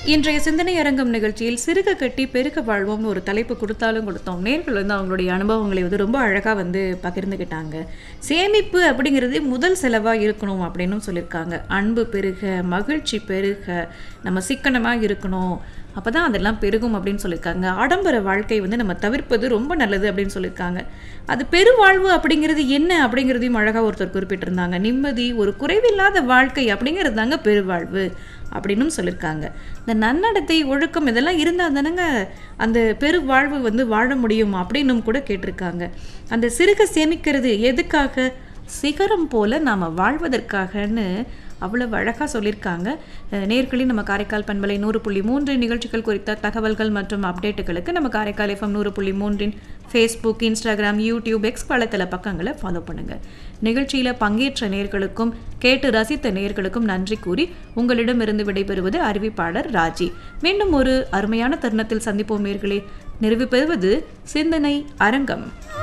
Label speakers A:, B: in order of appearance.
A: இன்றைய சிந்தனை அரங்கம் நிகழ்ச்சியில் சிறுக கட்டி பெருக வாழ்வோம்னு ஒரு தலைப்பு கொடுத்தாலும் கொடுத்தோம் நேர்கள் வந்து அவங்களுடைய அனுபவங்களை வந்து ரொம்ப அழகாக வந்து பகிர்ந்துக்கிட்டாங்க சேமிப்பு அப்படிங்கிறது முதல் செலவாக இருக்கணும் அப்படின்னும் சொல்லியிருக்காங்க அன்பு பெருக மகிழ்ச்சி பெருக நம்ம சிக்கனமாக இருக்கணும் அப்போ தான் அதெல்லாம் பெருகும் அப்படின்னு சொல்லியிருக்காங்க ஆடம்பர வாழ்க்கை வந்து நம்ம தவிர்ப்பது ரொம்ப நல்லது அப்படின்னு சொல்லியிருக்காங்க அது பெருவாழ்வு அப்படிங்கிறது என்ன அப்படிங்கிறதையும் அழகாக ஒருத்தர் குறிப்பிட்டிருந்தாங்க நிம்மதி ஒரு குறைவில்லாத வாழ்க்கை அப்படிங்கிறது தாங்க பெருவாழ்வு அப்படின்னும் சொல்லியிருக்காங்க இந்த நன்னடத்தை ஒழுக்கம் இதெல்லாம் இருந்தால் தானங்க அந்த பெருவாழ்வு வந்து வாழ முடியும் அப்படின்னும் கூட கேட்டிருக்காங்க அந்த சிறுக சேமிக்கிறது எதுக்காக சிகரம் போல நாம் வாழ்வதற்காகன்னு அவ்வளவு அழகாக சொல்லியிருக்காங்க அஹ் நேர்களே நம்ம காரைக்கால் பண்பலை நூறு புள்ளி மூன்று நிகழ்ச்சிகள் குறித்த தகவல்கள் மற்றும் அப்டேட்டுகளுக்கு நம்ம காரைக்கால் எஃப்எம் நூறு புள்ளி மூன்றின் ஃபேஸ்புக் இன்ஸ்டாகிராம் யூடியூப் எக்ஸ் வலைத்தள பக்கங்களை ஃபாலோ பண்ணுங்கள் நிகழ்ச்சியில் பங்கேற்ற நேர்களுக்கும் கேட்டு ரசித்த நேர்களுக்கும் நன்றி கூறி உங்களிடமிருந்து விடைபெறுவது அறிவிப்பாளர் ராஜி மீண்டும் ஒரு அருமையான தருணத்தில் சந்திப்போம் நேர்களே நிறைவு பெறுவது சிந்தனை அரங்கம்